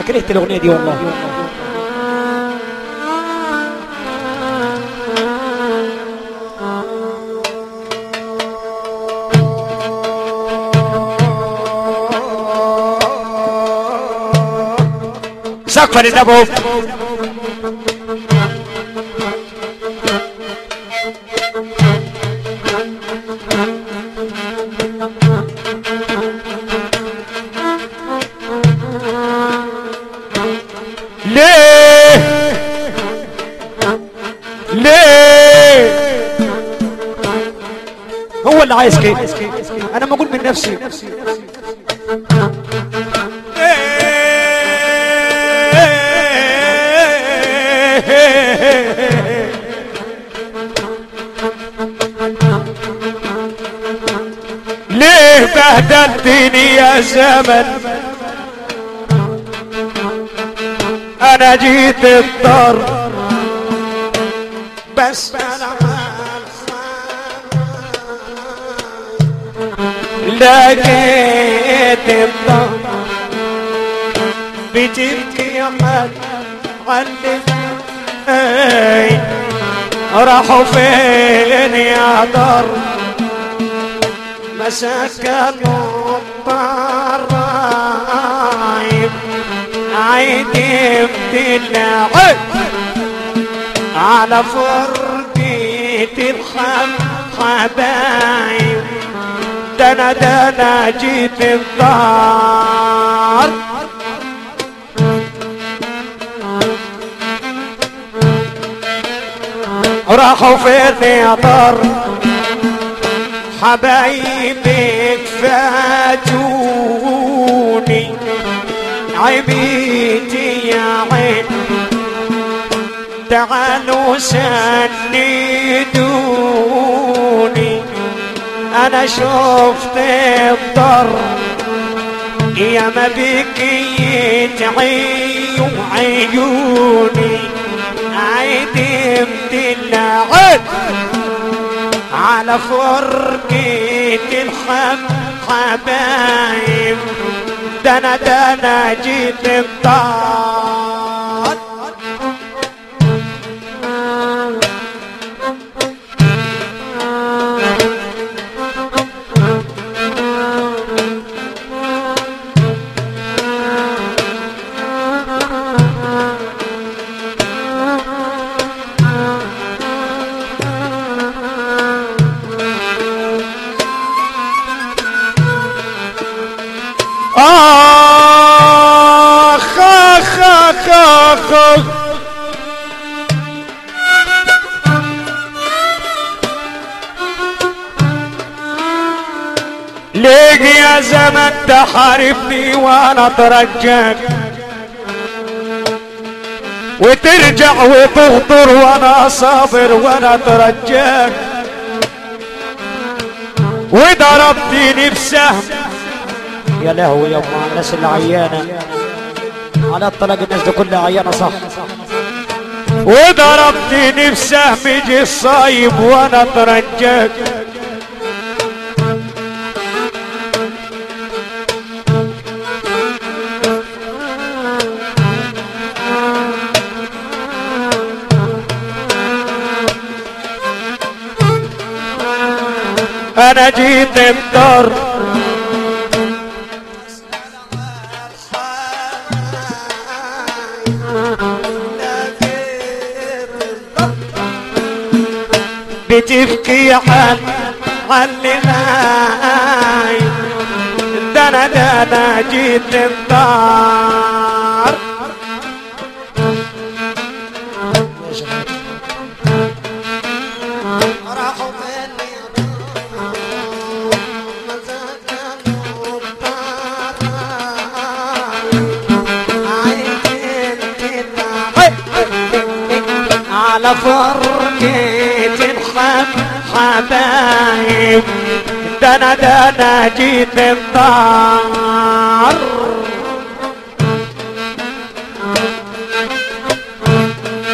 انا كرهت الاغنيه دي والله سقف للنبوة ليه ليه هو اللي عايز كده انا ما اقول من نفسي ليه بهدلتني يا زمن انا جيت الضر بس انا لقيت الضر بتبكي يا حد علم اي راحوا فين يا ضر مسكنوا الضرايب عيدي بتلعب على فرقة الخم حبايب ده انا ده انا جيت الدار راحوا فين يا دار حبايبك فاتوني عبيتي يا عين تعالوا سندوني انا شفت الضر يا ما بكيت عيون عيوني عدمت اللعب على فرقة الخم حبايب ده انا ده انا جيت الدار آخ آخ آخ آخ آخ ليه يا زمن تحاربني وانا اترجاك وترجع وتغدر وانا صابر وانا اترجاك وضربتني بسهم يا لهوي يا أمه الناس اللي عيانة على الطلاق الناس دي كلها عيانة صح وضربتني بسهم جي الصايب وانا اترجاك انا جيت الدار بتبكي عن علي ناي ده انا ده انا جيت الدار راحوا مني مسكنوا على فرقة الحب حبايب ده انا ده انا جيت الدار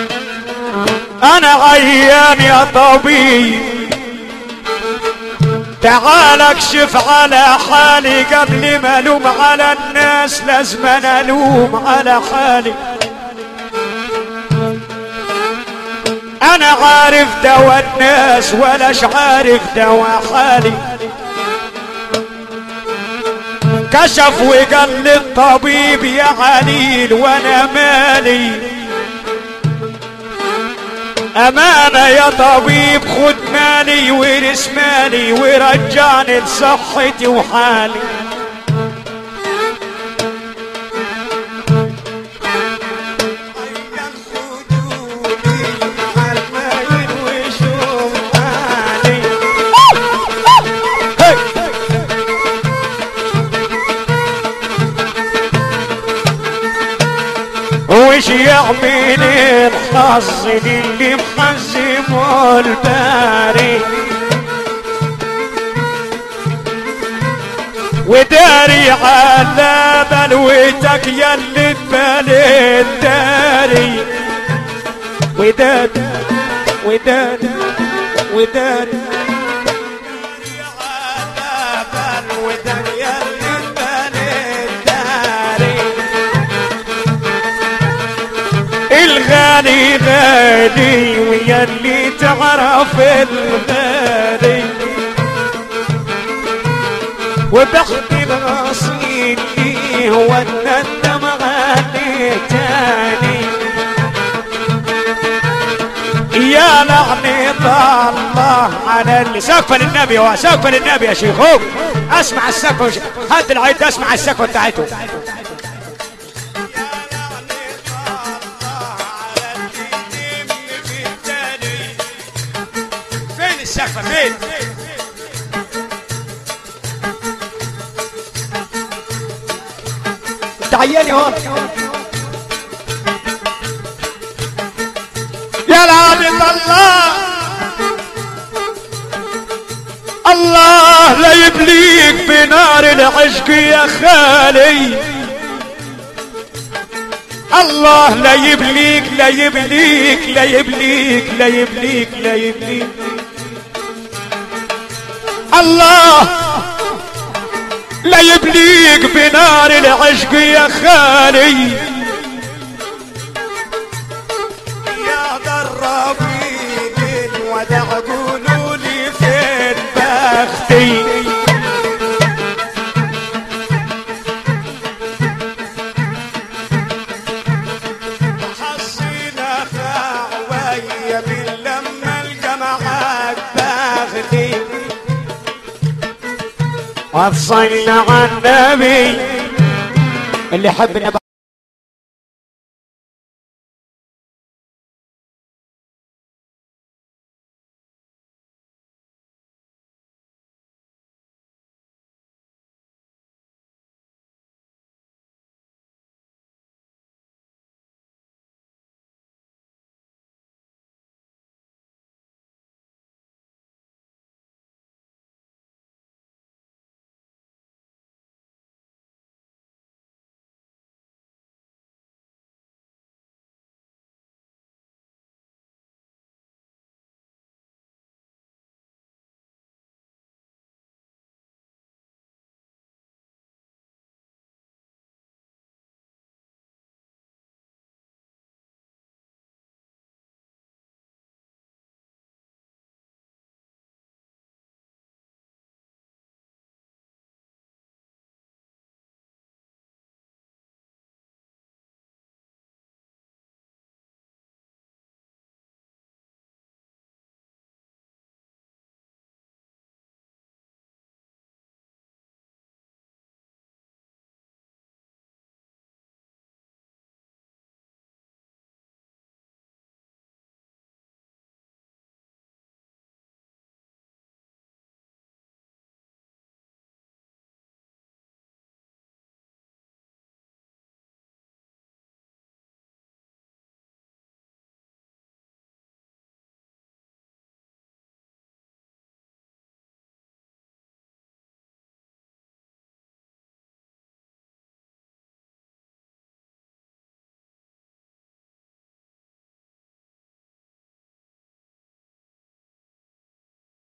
انا عيان يا طبيب تعال اكشف على حالي قبل ما الوم على الناس لازم أنا الوم على حالي انا عارف دوا الناس ولاش عارف دوا حالي كشف وقال للطبيب يا عليل وانا مالي امانة يا طبيب خد مالي ورث مالي ورجعني لصحتي وحالي وش يعمل الحظ اللي محزمه الباري وداري على بلوتك يلي ببالي الداري وداري وداري وداري على بلوتك يلي ببالي الداري الغالي غالي ويلي تعرف الغالي وبختي الغصين لي هو الندم غالي تاني يا لعنة الله على اللي سقف للنبي هو سقف للنبي يا شيخ هو اسمع السقف هات العيد اسمع السقف بتاعته فين السقف فين تعيني هون يا العبد الله الله لا يبليك بنار العشق يا خالي الله لا يبليك لا يبليك لا يبليك لا يبليك لا يبليك الله لا يبليك بنار العشق يا خالي يا ضربين الودع قولوا لي فين بختي حصينا فعوية باللمة الجمعات باختي وصلنا على النبي اللي يحب النبي